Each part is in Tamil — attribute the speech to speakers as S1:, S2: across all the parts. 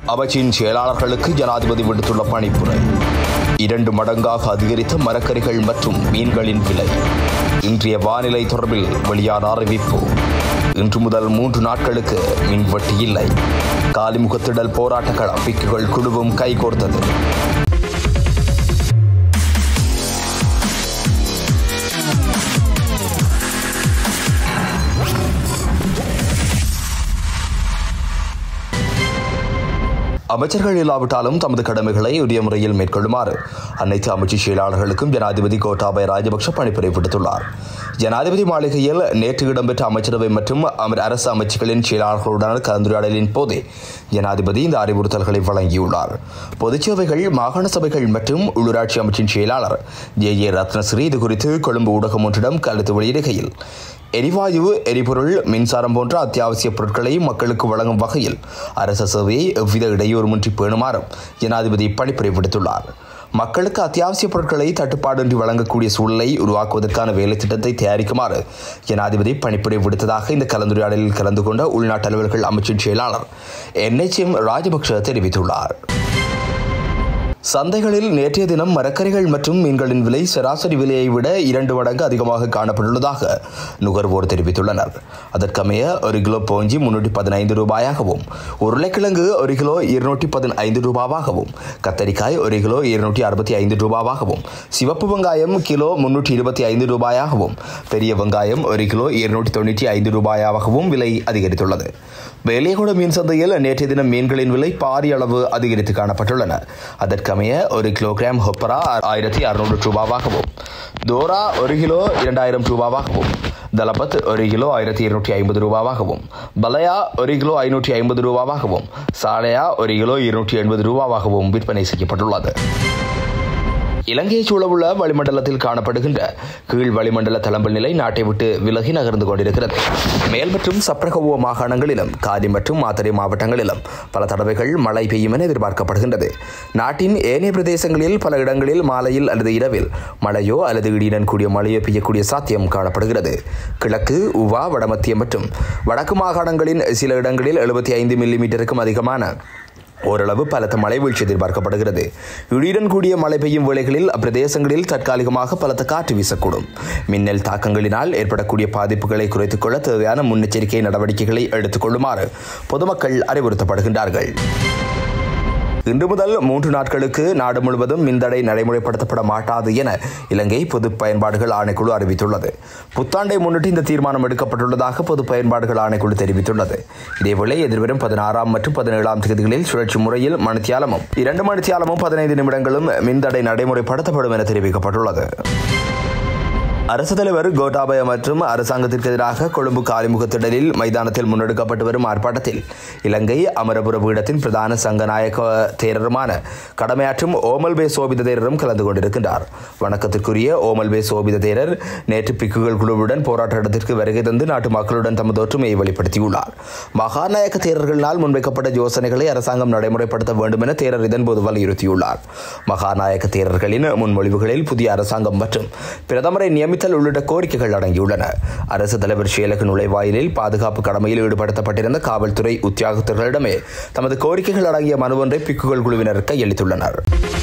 S1: அமைச்சின் செயலாளர்களுக்கு ஜனாதிபதி விடுத்துள்ள பணிப்புரை இரண்டு மடங்காக அதிகரித்த மரக்கறிகள் மற்றும் மீன்களின் விலை இன்றைய வானிலை தொடர்பில் வெளியான அறிவிப்பு இன்று முதல் மூன்று நாட்களுக்கு மின்வெட்டு இல்லை காலிமுகத்திடல் போராட்ட களம் பிக்குகள் குழுவும் கைகோர்த்தது அமைச்சர்கள் இல்லாவிட்டாலும் தமது கடமைகளை உரிய முறையில் மேற்கொள்ளுமாறு அனைத்து அமைச்சு செயலாளர்களுக்கும் ஜனாதிபதி கோட்டாபய ராஜபக்ஷ பணிப்புரை விடுத்துள்ளார் ஜனாதிபதி மாளிகையில் நேற்று இடம்பெற்ற அமைச்சரவை மற்றும் அமர் அரசு அமைச்சுகளின் செயலாளர்களுடனான கலந்துரையாடலின் போதே ஜனாதிபதி இந்த அறிவுறுத்தல்களை வழங்கியுள்ளார் பொதுச் சேவைகள் மாகாண சபைகள் மற்றும் உள்ளூராட்சி அமைச்சின் செயலாளர் ஜே ஏ ரத்னஸ்ரீ இது குறித்து கொழும்பு ஊடகம் ஒன்றிடம் கருத்து வெளியிடுகையில் எரிவாயு எரிபொருள் மின்சாரம் போன்ற அத்தியாவசிய பொருட்களை மக்களுக்கு வழங்கும் வகையில் அரச சேவையை எவ்வித இடையூறுமின்றி பேணுமாறும் ஜனாதிபதி பணிப்புரை விடுத்துள்ளார் மக்களுக்கு அத்தியாவசிய பொருட்களை தட்டுப்பாடின்றி வழங்கக்கூடிய சூழலை உருவாக்குவதற்கான வேலை திட்டத்தை தயாரிக்குமாறு ஜனாதிபதி பணிப்புரை விடுத்ததாக இந்த கலந்துரையாடலில் கலந்து கொண்ட உள்நாட்டு அலுவல்கள் அமைச்சின் செயலாளர் என்எச்எம் ராஜபக்ஷ தெரிவித்துள்ளார் சந்தைகளில் நேற்றைய தினம் மரக்கறிகள் மற்றும் மீன்களின் விலை சராசரி விலையை விட இரண்டு மடங்கு அதிகமாக காணப்பட்டுள்ளதாக நுகர்வோர் தெரிவித்துள்ளனர் அதற்கமைய ஒரு கிலோ போஞ்சி முன்னூற்றி பதினைந்து ரூபாயாகவும் உருளைக்கிழங்கு ஒரு கிலோ இருநூற்றி பதினைந்து ரூபாவாகவும் கத்தரிக்காய் ஒரு கிலோ இருநூற்றி அறுபத்தி ஐந்து ரூபாவாகவும் சிவப்பு வெங்காயம் கிலோ முன்னூற்றி இருபத்தி ஐந்து ரூபாயாகவும் பெரிய வெங்காயம் ஒரு கிலோ இருநூற்றி தொண்ணூற்றி ஐந்து ரூபாயாகவும் விலை அதிகரித்துள்ளது வேலையகோட மீன் சந்தையில் நேற்றைய தினம் மீன்களின் விலை பாரிய அளவு அதிகரித்து காணப்பட்டுள்ளன அதற்கமைய ஒரு கிலோகிராம் ஹொப்பரா ஆயிரத்தி அறுநூறு ரூபாவாகவும் தோரா ஒரு கிலோ இரண்டாயிரம் ரூபாவாகவும் தலபத் ஒரு கிலோ ஆயிரத்தி இருநூற்றி ஐம்பது ரூபாவாகவும் பலயா ஒரு கிலோ ஐநூற்றி ஐம்பது ரூபாவாகவும் சாலையா ஒரு கிலோ இருநூற்றி எண்பது ரூபாவாகவும் விற்பனை செய்யப்பட்டுள்ளது இலங்கையை சூழவுள்ள வளிமண்டலத்தில் காணப்படுகின்ற கீழ் வளிமண்டல தளம்பல் நிலை நாட்டை விட்டு விலகி நகர்ந்து கொண்டிருக்கிறது மேல் மற்றும் சப்ரகவோ மாகாணங்களிலும் காதி மற்றும் மாத்தறை மாவட்டங்களிலும் பல தடவைகள் மழை பெய்யும் என எதிர்பார்க்கப்படுகின்றது நாட்டின் ஏனைய பிரதேசங்களில் பல இடங்களில் மாலையில் அல்லது இரவில் மழையோ அல்லது இடியுடன் கூடிய மழையோ பெய்யக்கூடிய சாத்தியம் காணப்படுகிறது கிழக்கு உவா வடமத்திய மற்றும் வடக்கு மாகாணங்களின் சில இடங்களில் எழுபத்தி ஐந்து மில்லிமீட்டருக்கும் அதிகமான ஓரளவு பலத்த மழை வீழ்ச்சி எதிர்பார்க்கப்படுகிறது இடியுடன் கூடிய மழை பெய்யும் வேளைகளில் அப்பிரதேசங்களில் தற்காலிகமாக பலத்த காற்று வீசக்கூடும் மின்னல் தாக்கங்களினால் ஏற்படக்கூடிய பாதிப்புகளை குறைத்துக் கொள்ள தேவையான முன்னெச்சரிக்கை நடவடிக்கைகளை எடுத்துக் கொள்ளுமாறு பொதுமக்கள் அறிவுறுத்தப்படுகின்றார்கள் இன்று முதல் மூன்று நாட்களுக்கு நாடு முழுவதும் மின்தடை நடைமுறைப்படுத்தப்பட மாட்டாது என இலங்கை பொது பயன்பாடுகள் ஆணைக்குழு அறிவித்துள்ளது புத்தாண்டை முன்னிட்டு இந்த தீர்மானம் எடுக்கப்பட்டுள்ளதாக பொது பயன்பாடுகள் ஆணைக்குழு தெரிவித்துள்ளது இதேவேளை எதிர்வரும் பதினாறாம் மற்றும் பதினேழாம் தேதிகளில் சுழற்சி முறையில் மணித்தியாலமும் இரண்டு மணித்தியாலமும் பதினைந்து நிமிடங்களும் மின்தடை நடைமுறைப்படுத்தப்படும் என தெரிவிக்கப்பட்டுள்ளது அரசு தலைவர் கோட்டாபய மற்றும் அரசாங்கத்திற்கு எதிராக கொழும்பு காலிமுகத்திடலில் மைதானத்தில் முன்னெடுக்கப்பட்டு வரும் ஆர்ப்பாட்டத்தில் இலங்கை அமரபுர பீடத்தின் பிரதான சங்கநாயக தேரருமான கடமையாற்றும் ஓமல் பே சோபித தேரரும் கலந்து கொண்டிருக்கின்றார் வணக்கத்திற்குரிய ஓமல் பே சோபித தேரர் நேற்று பிக்குகள் குழுவுடன் போராட்ட இடத்திற்கு வருகை தந்து நாட்டு மக்களுடன் தமது ஒற்றுமையை வெளிப்படுத்தியுள்ளார் மகாநாயக்க தேரர்களினால் முன்வைக்கப்பட்ட யோசனைகளை அரசாங்கம் நடைமுறைப்படுத்த வேண்டும் என தேரர் இதன்போது வலியுறுத்தியுள்ளார் மகாநாயக்க தேரர்களின் முன்மொழிவுகளில் புதிய அரசாங்கம் மற்றும் பிரதமரை நியமித்தல் உள்ளிட்ட கோரிக்கைகள் அடங்கியுள்ளன அரசு தலைவர் செயலக நுழைவாயிலில் பாதுகாப்பு கடமையில் ஈடுபடுத்தப்பட்டிருந்த காவல்துறை உத்தியோகத்தர்களிடமே தமது கோரிக்கைகள் அடங்கிய மனு ஒன்றை பிக்குகள் குழுவினர் கையளித்துள்ளனர்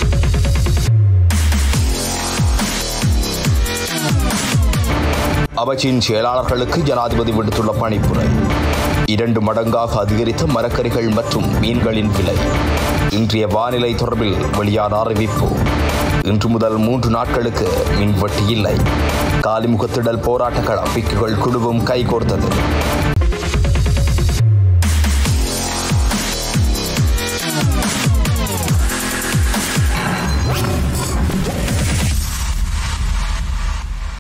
S1: அமைச்சின் செயலாளர்களுக்கு ஜனாதிபதி விடுத்துள்ள பணிப்புரை இரண்டு மடங்காக அதிகரித்த மரக்கறிகள் மற்றும் மீன்களின் விலை இன்றைய வானிலை தொடர்பில் வெளியான அறிவிப்பு இன்று முதல் மூன்று நாட்களுக்கு மின்வெட்டு இல்லை காலிமுகத்திடல் போராட்ட களம் பிக்குகள் குழுவும் கைகோர்த்தது